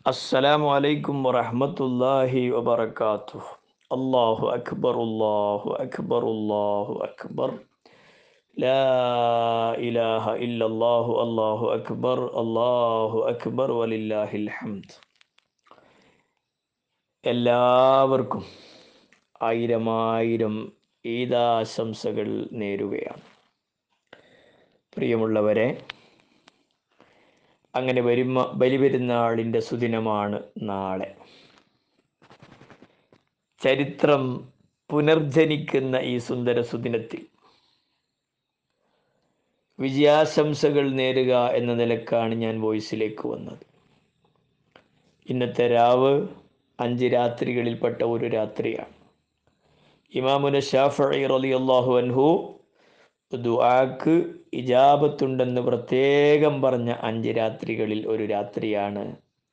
السلام عليكم ورحمة الله وبركاته الله أكبر الله أكبر الله أكبر لا إله إلا الله الله أكبر الله أكبر ولله الحمد എല്ലാവർക്കും ആയിരമായിരം ഈദാശംസകൾ നേരുകയാണ് പ്രിയമുള്ളവരെ അങ്ങനെ വരുമ ബലിപെരുന്നാളിൻ്റെ സുദിനമാണ് നാളെ ചരിത്രം പുനർജനിക്കുന്ന ഈ സുന്ദര സുദിനത്തിൽ വിജയാശംസകൾ നേരുക എന്ന നിലക്കാണ് ഞാൻ വോയിസിലേക്ക് വന്നത് ഇന്നത്തെ രാവ് അഞ്ച് രാത്രികളിൽപ്പെട്ട ഒരു രാത്രിയാണ് ഇമാമുന ഷാഫി റളിയല്ലാഹു അൻഹു ദുആക്ക് ഇജാബത്തുണ്ടെന്ന് പ്രത്യേകം പറഞ്ഞ അഞ്ച് രാത്രികളിൽ ഒരു രാത്രിയാണ്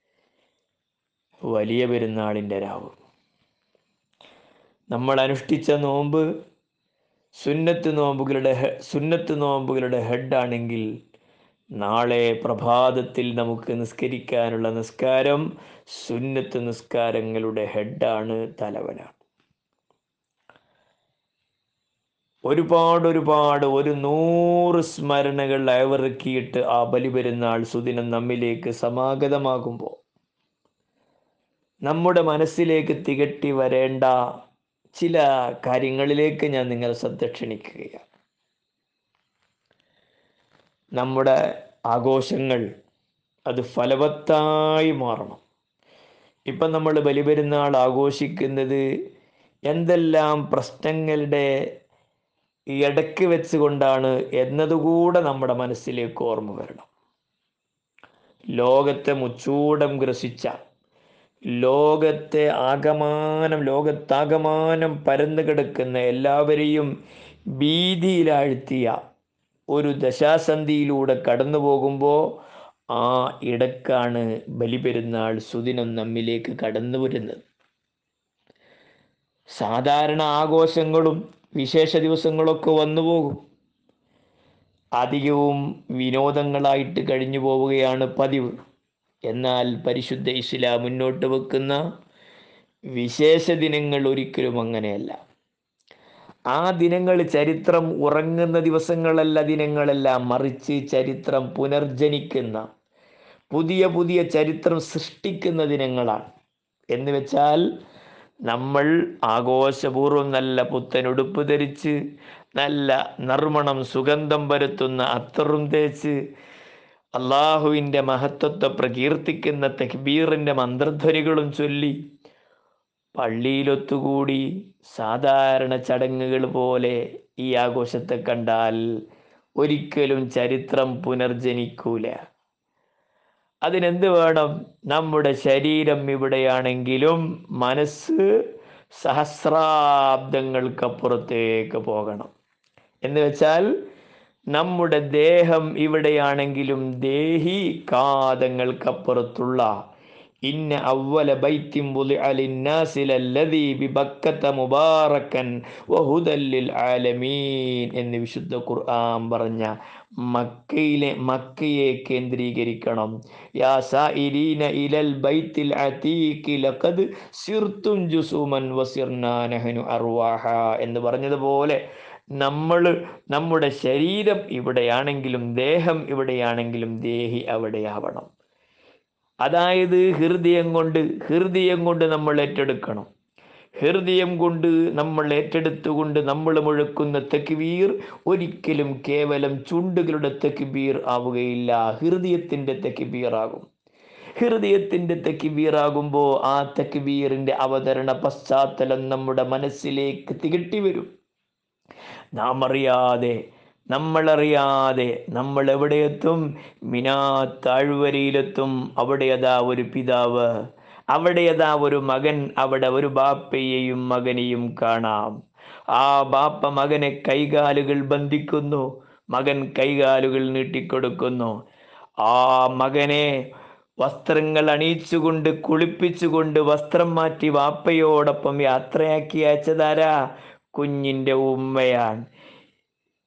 വലിയ പെരുന്നാളിൻ്റെ രാവ് നമ്മൾ അനുഷ്ഠിച്ച നോമ്പ് സുന്നത്ത് നോമ്പുകളുടെ ഹെ- സുന്നത്ത് നോമ്പുകളുടെ ഹെഡാണെങ്കിൽ നാളെ പ്രഭാതത്തിൽ നമുക്ക് നിസ്കരിക്കാനുള്ള നിസ്കാരം സുന്നത്ത് നിസ്കാരങ്ങളുടെ ഹെഡാണ് തലവനാണ് ഒരുപാട് ഒരുപാട് ഒരു നൂറ് സ്മരണകൾ അയവിറക്കിയിട്ട് ആ ബലിപെരുന്നാൾ സുദിനം നമ്മിലേക്ക് സമാഗതമാകുമ്പോൾ നമ്മുടെ മനസ്സിലേക്ക് തികട്ടി വരേണ്ട ചില കാര്യങ്ങളിലേക്ക് ഞാൻ നിങ്ങളെ ശ്രദ്ധ ക്ഷണിക്കുകയാണ് നമ്മുടെ ആഘോഷങ്ങൾ അത് ഫലവത്തായി മാറണം ഇപ്പം നമ്മൾ ബലിപെരുന്നാൾ ആഘോഷിക്കുന്നത് എന്തെല്ലാം പ്രശ്നങ്ങളുടെ ഇടയ്ക്ക് വെച്ചുകൊണ്ടാണ് എന്നതുകൂടെ നമ്മുടെ മനസ്സിലേക്ക് ഓർമ്മ വരണം ലോകത്തെ മുച്ചൂടം ഗ്രസിച്ച ലോകത്തെ ആകമാനം ലോകത്താകമാനം പരന്നു കിടക്കുന്ന എല്ലാവരെയും ഭീതിയിലാഴ്ത്തിയ ഒരു ദശാസന്ധിയിലൂടെ കടന്നു പോകുമ്പോൾ ആ ഇടക്കാണ് ബലിപെരുന്നാൾ സുദിനം നമ്മിലേക്ക് കടന്നു വരുന്നത് സാധാരണ ആഘോഷങ്ങളും വിശേഷ ദിവസങ്ങളൊക്കെ വന്നു പോകും അധികവും വിനോദങ്ങളായിട്ട് കഴിഞ്ഞു പോവുകയാണ് പതിവ് എന്നാൽ പരിശുദ്ധ ഇസ്ലാം മുന്നോട്ട് വെക്കുന്ന വിശേഷ ദിനങ്ങൾ ഒരിക്കലും അങ്ങനെയല്ല ആ ദിനങ്ങൾ ചരിത്രം ഉറങ്ങുന്ന ദിവസങ്ങളല്ല ദിനങ്ങളല്ല മറിച്ച് ചരിത്രം പുനർജനിക്കുന്ന പുതിയ പുതിയ ചരിത്രം സൃഷ്ടിക്കുന്ന ദിനങ്ങളാണ് എന്ന് വെച്ചാൽ നമ്മൾ ആഘോഷപൂർവ്വം നല്ല പുത്തനുടുപ്പ് ധരിച്ച് നല്ല നറുമണം സുഗന്ധം പരത്തുന്ന അത്തറും തേച്ച് അള്ളാഹുവിൻ്റെ മഹത്വത്തെ പ്രകീർത്തിക്കുന്ന തെഹ്ബീറിൻ്റെ മന്ത്രധ്വനികളും ചൊല്ലി പള്ളിയിലൊത്തുകൂടി സാധാരണ ചടങ്ങുകൾ പോലെ ഈ ആഘോഷത്തെ കണ്ടാൽ ഒരിക്കലും ചരിത്രം പുനർജനിക്കൂല അതിനെന്ത് വേണം നമ്മുടെ ശരീരം ഇവിടെയാണെങ്കിലും മനസ്സ് സഹസ്രാബ്ദങ്ങൾക്കപ്പുറത്തേക്ക് പോകണം എന്ന് വെച്ചാൽ നമ്മുടെ ദേഹം ഇവിടെയാണെങ്കിലും ദേഹി കാതങ്ങൾക്കപ്പുറത്തുള്ള ഇന്ന അവല ബൈത്തിൻ വുളിഅ ലിന്നാസി ലല്ലദീ ബിബക്കത മുബാറക്കൻ വഹുദല്ലിൽ ആലമീൻ എന്ന് വിശുദ്ധ ഖുർആൻ പറഞ്ഞ മക്കയിലെ മക്കയെ കേന്ദ്രീകരിക്കണം യാ സായിരീന ഇലൽ ബൈത്തിൽ അതീഖി ലഖദ് സിർതും ജുസുമൻ വസിർനാ നഹ്നു അർവാഹ എന്ന് പറഞ്ഞതുപോലെ നമ്മൾ നമ്മുടെ ശരീരം ഇവിടെയാണെങ്കിലും ദേഹം ഇവിടെയാണെങ്കിലും ദേഹി അവിടെയാവണം അതായത് ഹൃദയം കൊണ്ട് ഹൃദയം കൊണ്ട് നമ്മൾ ഏറ്റെടുക്കണം ഹൃദയം കൊണ്ട് നമ്മൾ ഏറ്റെടുത്തുകൊണ്ട് നമ്മൾ മുഴക്കുന്ന തെക്കുവീർ ഒരിക്കലും കേവലം ചുണ്ടുകളുടെ തെക്കുബീർ ആവുകയില്ല ഹൃദയത്തിൻ്റെ തെക്കുബീർ ആകും ഹൃദയത്തിൻ്റെ തെക്കുബീറാകുമ്പോൾ ആ തെക്കുബീറിൻ്റെ അവതരണ പശ്ചാത്തലം നമ്മുടെ മനസ്സിലേക്ക് തികട്ടി വരും നാം അറിയാതെ നമ്മളറിയാതെ നമ്മൾ എവിടെയെത്തും മിനാ താഴ്വരയിലെത്തും അവിടെ അതാ ഒരു പിതാവ് അവിടെ അതാ ഒരു മകൻ അവിടെ ഒരു ബാപ്പയെയും മകനെയും കാണാം ആ ബാപ്പ മകനെ കൈകാലുകൾ ബന്ധിക്കുന്നു മകൻ കൈകാലുകൾ നീട്ടിക്കൊടുക്കുന്നു ആ മകനെ വസ്ത്രങ്ങൾ അണിയിച്ചുകൊണ്ട് കുളിപ്പിച്ചുകൊണ്ട് വസ്ത്രം മാറ്റി വാപ്പയോടൊപ്പം യാത്രയാക്കി അയച്ചതാരാ കുഞ്ഞിൻ്റെ ഉമ്മയാണ്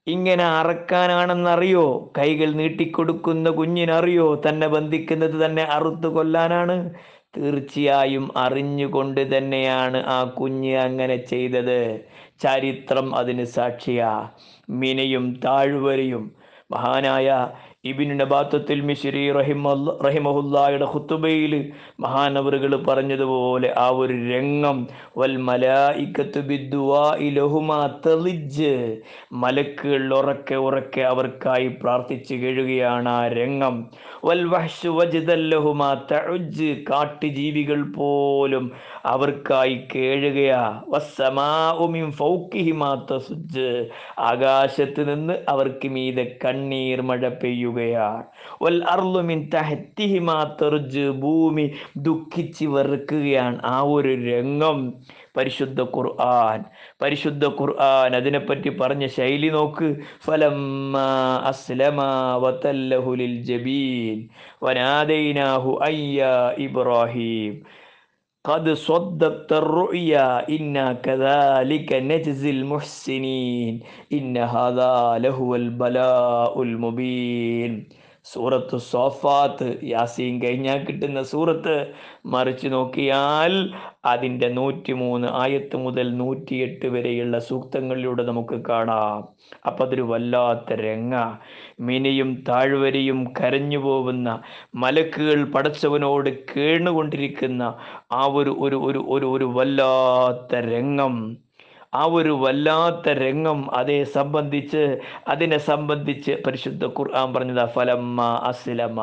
ഇങ്ങനെ അറക്കാനാണെന്നറിയോ കൈകൾ നീട്ടിക്കൊടുക്കുന്ന കുഞ്ഞിനറിയോ തന്നെ ബന്ധിക്കുന്നത് തന്നെ അറുത്തു കൊല്ലാനാണ് തീർച്ചയായും അറിഞ്ഞുകൊണ്ട് തന്നെയാണ് ആ കുഞ്ഞ് അങ്ങനെ ചെയ്തത് ചരിത്രം അതിന് സാക്ഷിയാ മിനയും താഴ്വരയും മഹാനായ ഇബിന് നബാത്തത്തിൽ മിശ്രി റഹിമല്ല റഹിമഹുല്ലായുടെ ഖുത്തുബയിൽ മഹാനവറുകൾ പറഞ്ഞതുപോലെ ആ ഒരു രംഗം വൽ മലായിക്കത്ത് ബിദ്ദുവാഇ ലഹുമാ തളിജ് മലക്കുകൾ ഉറക്കെ ഉറക്കെ അവർക്കായി പ്രാർത്ഥിച്ചു കഴുകുകയാണ് ആ രംഗം വൽ വഹ്ശു വജ്ദൽ ലഹുമാ തഉജ് കാട്ടുജീവികൾ പോലും അവർക്കായി കേഴുകയാ വസ്സമാഉ മിൻ ഫൗഖിഹിമാ തസുജ് ആകാശത്ത് നിന്ന് അവർക്ക് മീതെ കണ്ണീർ മഴ പെയ്യുകയാണ് വൽ അർളു മിൻ തഹ്തിഹിമാ തർജ് ഭൂമി ദുഃഖിച്ച് വെറുക്കുകയാണ് ആ ഒരു രംഗം പരിശുദ്ധ ഖുർആൻ പരിശുദ്ധ ഖുർആൻ അതിനെപ്പറ്റി പറഞ്ഞ ശൈലി നോക്ക് ഫലമ്മ അസ്ലമ വതല്ലഹുലിൽ ജബീൻ വനാദൈനാഹു അയ്യ ഇബ്രാഹിം قد صدقت الرؤيا إنا كذلك نجزي المحسنين إن هذا لهو البلاء المبين സൂറത്ത് സോഫാത്ത് യാസീൻ കഴിഞ്ഞാൽ കിട്ടുന്ന സൂറത്ത് മറിച്ച് നോക്കിയാൽ അതിൻ്റെ നൂറ്റി മൂന്ന് ആയത്ത് മുതൽ നൂറ്റിയെട്ട് വരെയുള്ള സൂക്തങ്ങളിലൂടെ നമുക്ക് കാണാം അപ്പം അതൊരു വല്ലാത്ത രംഗ മിനിയും താഴ്വരയും കരഞ്ഞു പോകുന്ന മലക്കുകൾ പടച്ചവനോട് കേണുകൊണ്ടിരിക്കുന്ന ആ ഒരു ഒരു ഒരു ഒരു ഒരു വല്ലാത്ത രംഗം ആ ഒരു വല്ലാത്ത രംഗം അതേ സംബന്ധിച്ച് അതിനെ സംബന്ധിച്ച് പരിശുദ്ധ ഖുർആൻ പറഞ്ഞതാ ഫലമ്മ അസ്ലമ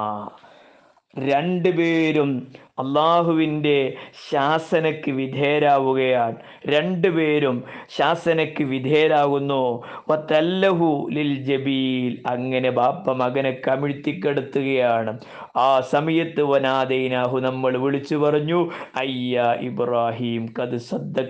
രണ്ടുപേരും അള്ളാഹുവിൻ്റെ ശാസനയ്ക്ക് വിധേയരാവുകയാണ് രണ്ടുപേരും ശാസനയ്ക്ക് വിധേയരാകുന്നു വത്തല്ലഹു ലിൽ ജബീൽ അങ്ങനെ ബാപ്പ മകനെ കമിഴ്ത്തിക്കെടുത്തുകയാണ് ആ സമയത്ത് വനാദൈനാഹു നമ്മൾ വിളിച്ചു പറഞ്ഞു അയ്യ ഇബ്രാഹിം കത്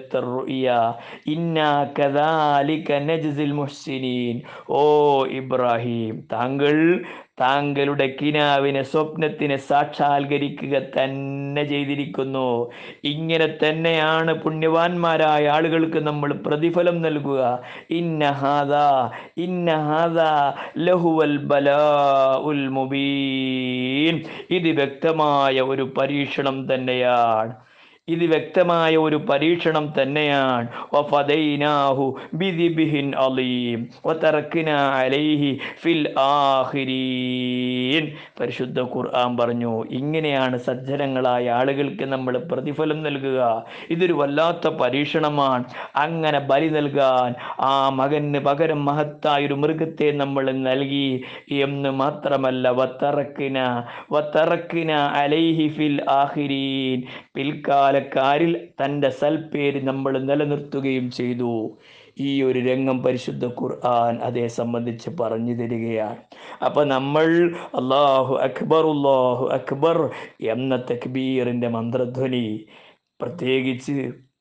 ഇന്നാ കദാലിക നജ്സിൽ മുഹ്സിനീൻ ഓ ഇബ്രാഹിം താങ്കൾ താങ്കളുടെ കിനാവിനെ സ്വപ്നത്തിനെ സാക്ഷാത്കരിക്കുക തന്നെ ചെയ്തിരിക്കുന്നു ഇങ്ങനെ തന്നെയാണ് പുണ്യവാന്മാരായ ആളുകൾക്ക് നമ്മൾ പ്രതിഫലം നൽകുക ഇന്നഹാദ ഇന്നഹാദ ലഹുവൽ ബലാ ഉൽ മുബീൻ ഇത് വ്യക്തമായ ഒരു പരീക്ഷണം തന്നെയാണ് ഇത് വ്യക്തമായ ഒരു പരീക്ഷണം തന്നെയാണ് വഫദൈനാഹു ബിദിബിഹിൻ അലീം വതറക്ന അലൈഹി ഫിൽ ആഖിരീൻ പരിശുദ്ധ ഖുർആൻ പറഞ്ഞു ഇങ്ങനെയാണ് സജ്ജനങ്ങളായ ആളുകൾക്ക് നമ്മൾ പ്രതിഫലം നൽകുക ഇതൊരു വല്ലാത്ത പരീക്ഷണമാണ് അങ്ങനെ ബലി നൽകാൻ ആ മകന് പകരം മഹത്തായ ഒരു മൃഗത്തെ നമ്മൾ നൽകി എന്ന് മാത്രമല്ല വത്തറക്കിന വത്തറക്കിന അലൈഹി ഫിൽ ആഖിരീൻ പിൽക്കാലക്കാരിൽ തൻ്റെ സൽപ്പേര് നമ്മൾ നിലനിർത്തുകയും ചെയ്തു ഈ ഒരു രംഗം പരിശുദ്ധ ഖുർആൻ അതേ സംബന്ധിച്ച് പറഞ്ഞു തരികയാണ് അപ്പൊ നമ്മൾ അള്ളാഹു അക്ബർ അള്ളാഹു അക്ബർ എന്ന തക്ബീറിന്റെ മന്ത്രധ്വനി പ്രത്യേകിച്ച്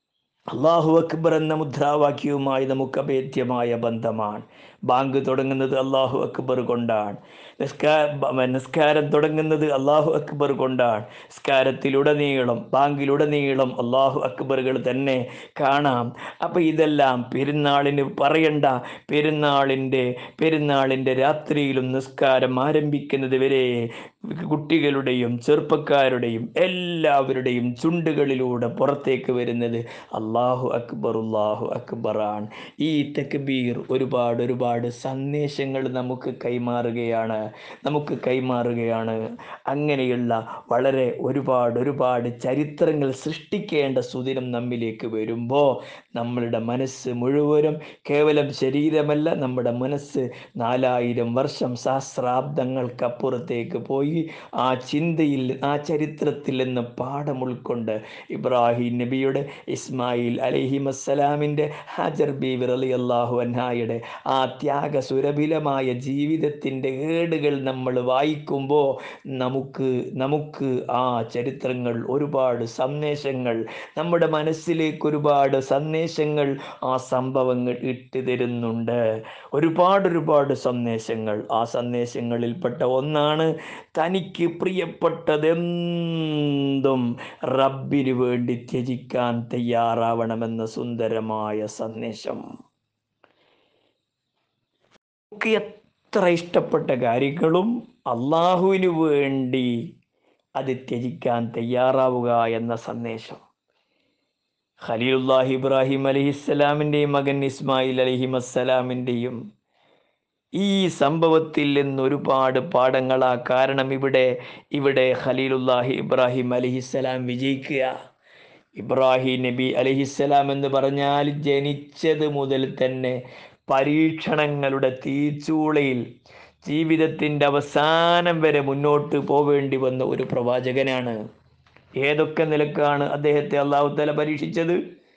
അള്ളാഹു അക്ബർ എന്ന മുദ്രാവാക്യവുമായി നമുക്ക് അഭേദ്യമായ ബന്ധമാണ് ബാങ്ക് തുടങ്ങുന്നത് അള്ളാഹു അക്ബർ കൊണ്ടാണ് നിസ്കാര നിസ്കാരം തുടങ്ങുന്നത് അള്ളാഹു അക്ബർ കൊണ്ടാണ് നിസ്കാരത്തിലുടനീളം ബാങ്കിലുടനീളം അള്ളാഹു അക്ബറുകൾ തന്നെ കാണാം അപ്പം ഇതെല്ലാം പെരുന്നാളിന് പറയണ്ട പെരുന്നാളിൻ്റെ പെരുന്നാളിൻ്റെ രാത്രിയിലും നിസ്കാരം ആരംഭിക്കുന്നത് വരെ കുട്ടികളുടെയും ചെറുപ്പക്കാരുടെയും എല്ലാവരുടെയും ചുണ്ടുകളിലൂടെ പുറത്തേക്ക് വരുന്നത് അള്ളാഹു അക്ബർ അള്ളാഹു അക്ബറാണ് ഈ തക്ബീർ ഒരുപാട് ഒരുപാട് സന്ദേശങ്ങൾ നമുക്ക് കൈമാറുകയാണ് നമുക്ക് കൈമാറുകയാണ് അങ്ങനെയുള്ള വളരെ ഒരുപാട് ഒരുപാട് ചരിത്രങ്ങൾ സൃഷ്ടിക്കേണ്ട സുദിനം നമ്മിലേക്ക് വരുമ്പോൾ നമ്മളുടെ മനസ്സ് മുഴുവനും കേവലം ശരീരമല്ല നമ്മുടെ മനസ്സ് നാലായിരം വർഷം സഹസ്രാബ്ദങ്ങൾക്കപ്പുറത്തേക്ക് പോയി ആ ചിന്തയിൽ ആ ചരിത്രത്തിൽ നിന്ന് പാഠം ഉൾക്കൊണ്ട് ഇബ്രാഹിം നബിയുടെ ഇസ്മായിൽ അലഹിമസ്സലാമിൻ്റെ ഹാജർ ബീവി റലി അള്ളാഹു അൻഹായുടെ ആ ത്യാഗസുരഭിലമായ ജീവിതത്തിൻ്റെ ഏടുകൾ നമ്മൾ വായിക്കുമ്പോൾ നമുക്ക് നമുക്ക് ആ ചരിത്രങ്ങൾ ഒരുപാട് സന്ദേശങ്ങൾ നമ്മുടെ മനസ്സിലേക്ക് ഒരുപാട് സന്ദേശങ്ങൾ ആ സംഭവങ്ങൾ ഇട്ട് തരുന്നുണ്ട് ഒരുപാട് ഒരുപാട് സന്ദേശങ്ങൾ ആ സന്ദേശങ്ങളിൽപ്പെട്ട ഒന്നാണ് തനിക്ക് പ്രിയപ്പെട്ടതെന്തും റബ്ബിന് വേണ്ടി ത്യജിക്കാൻ തയ്യാറാവണമെന്ന സുന്ദരമായ സന്ദേശം നമുക്ക് എത്ര ഇഷ്ടപ്പെട്ട കാര്യങ്ങളും അള്ളാഹുവിന് വേണ്ടി അത് ത്യജിക്കാൻ തയ്യാറാവുക എന്ന സന്ദേശം ഖലീലുല്ലാഹി ഇബ്രാഹിം അലഹിസ്സലാമിൻ്റെയും മകൻ ഇസ്മായിൽ അലഹിമസ്സലാമിൻ്റെയും ഈ സംഭവത്തിൽ നിന്ന് ഒരുപാട് പാഠങ്ങളാ കാരണം ഇവിടെ ഇവിടെ ഖലീലുല്ലാഹി ഇബ്രാഹിം അലഹിസ്സലാം വിജയിക്കുക ഇബ്രാഹിം നബി അലഹിസ്സലാം എന്ന് പറഞ്ഞാൽ ജനിച്ചത് മുതൽ തന്നെ പരീക്ഷണങ്ങളുടെ തീച്ചൂളയിൽ ജീവിതത്തിൻ്റെ അവസാനം വരെ മുന്നോട്ട് പോവേണ്ടി വന്ന ഒരു പ്രവാചകനാണ് ഏതൊക്കെ നിലക്കാണ് അദ്ദേഹത്തെ അള്ളാഹു തല പരീക്ഷിച്ചത്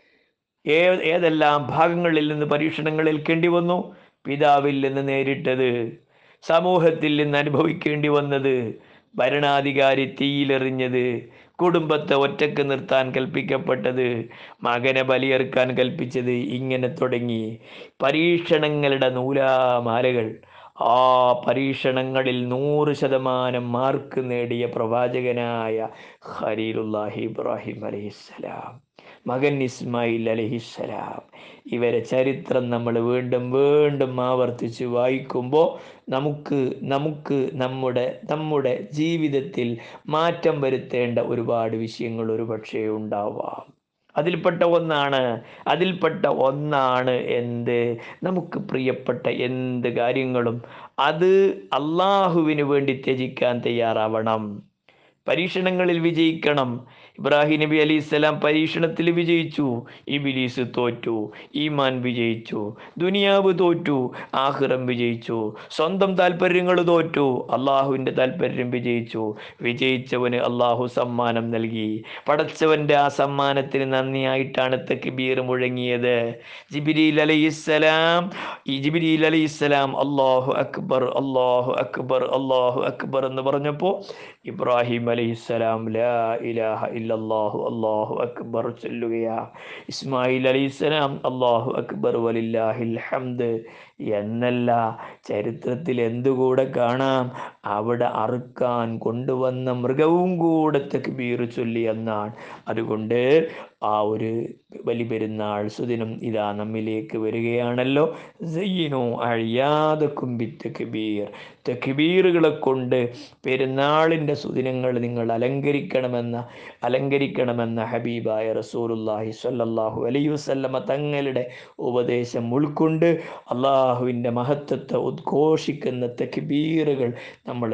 ഏ ഏതെല്ലാം ഭാഗങ്ങളിൽ നിന്ന് പരീക്ഷണങ്ങൾ ഏൽക്കേണ്ടി വന്നു പിതാവിൽ നിന്ന് നേരിട്ടത് സമൂഹത്തിൽ നിന്ന് അനുഭവിക്കേണ്ടി വന്നത് ഭരണാധികാരി തീയിലെറിഞ്ഞത് കുടുംബത്തെ ഒറ്റക്ക് നിർത്താൻ കൽപ്പിക്കപ്പെട്ടത് മകനെ ബലിയെറുക്കാൻ കൽപ്പിച്ചത് ഇങ്ങനെ തുടങ്ങി പരീക്ഷണങ്ങളുടെ നൂലാമാലകൾ ആ പരീക്ഷണങ്ങളിൽ നൂറ് ശതമാനം മാർക്ക് നേടിയ പ്രവാചകനായ ഖലീലുല്ലാഹി ഇബ്രാഹിം അലഹിസ്സലാം മകൻ ഇസ്മായിൽ അലഹിസ്സലാം ഇവരെ ചരിത്രം നമ്മൾ വീണ്ടും വീണ്ടും ആവർത്തിച്ച് വായിക്കുമ്പോൾ നമുക്ക് നമുക്ക് നമ്മുടെ നമ്മുടെ ജീവിതത്തിൽ മാറ്റം വരുത്തേണ്ട ഒരുപാട് വിഷയങ്ങൾ ഒരു പക്ഷേ ഉണ്ടാവാം അതിൽപ്പെട്ട ഒന്നാണ് അതിൽപ്പെട്ട ഒന്നാണ് എന്ത് നമുക്ക് പ്രിയപ്പെട്ട എന്ത് കാര്യങ്ങളും അത് അള്ളാഹുവിന് വേണ്ടി ത്യജിക്കാൻ തയ്യാറാവണം പരീക്ഷണങ്ങളിൽ വിജയിക്കണം ഇബ്രാഹിം നബി അലി ഇസ്ലാം പരീക്ഷണത്തിൽ വിജയിച്ചു ഇബിലീസ് തോറ്റു ഈമാൻ വിജയിച്ചു ദുനിയാവ് തോറ്റു ആഹിറം വിജയിച്ചു സ്വന്തം താല്പര്യങ്ങൾ തോറ്റു അള്ളാഹുവിൻ്റെ താല്പര്യം വിജയിച്ചു വിജയിച്ചവന് അള്ളാഹു സമ്മാനം നൽകി പടച്ചവൻ്റെ ആ സമ്മാനത്തിന് നന്ദിയായിട്ടാണ് തക്ബീർ മുഴങ്ങിയത് ജിബിരിൽ അലൈഹിസ്സലാം ഈ ജിബിരിൽ അലൈഹിസ്സലാം അള്ളാഹു അക്ബർ അള്ളാഹു അക്ബർ അള്ളാഹു അക്ബർ എന്ന് പറഞ്ഞപ്പോൾ ഇബ്രാഹിം അലൈഹിസ്സലാം ലാ ഇലാഹ ഇല്ലല്ലാഹു അല്ലാഹു അക്ബർ ചൊല്ലുകയാ ഇസ്മായിൽ അലൈഹിസ്സലാം അല്ലാഹു അക്ബർ വലില്ലാഹിൽ ഹംദ് എന്നല്ല ചരിത്രത്തിൽ എന്തുകൂടെ കാണാം അവിടെ അറുക്കാൻ കൊണ്ടുവന്ന മൃഗവും കൂടെ തക്ബീർ ചൊല്ലി എന്നാണ് അതുകൊണ്ട് ആ ഒരു ബലിപെരുന്നാൾ സുദിനം ഇതാ നമ്മിലേക്ക് വരികയാണല്ലോ സയ്യിനോ അഴിയാതെ കുമ്പി തക്ബീർ തക്ബീറുകളെ കൊണ്ട് പെരുന്നാളിൻ്റെ സുദിനങ്ങൾ നിങ്ങൾ അലങ്കരിക്കണമെന്ന അലങ്കരിക്കണമെന്ന ഹബീബായ റസൂലുല്ലാഹി സ്വല്ലല്ലാഹു അലൈഹി വസല്ലമ തങ്ങളുടെ ഉപദേശം ഉൾക്കൊണ്ട് അള്ളാഹുവിൻ്റെ മഹത്വത്തെ ഉദ്ഘോഷിക്കുന്ന തക്ബീറുകൾ നമ്മൾ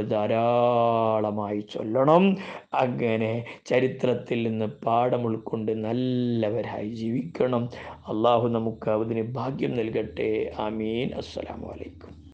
ധാരാളമായി ചൊല്ലണം അങ്ങനെ ചരിത്രത്തിൽ നിന്ന് പാഠം ഉൾക്കൊണ്ട് നല്ലവരായി ജീവിക്കണം അള്ളാഹു നമുക്ക് അതിന് ഭാഗ്യം നൽകട്ടെ ആമീൻ അസ്സലാമു അലൈക്കും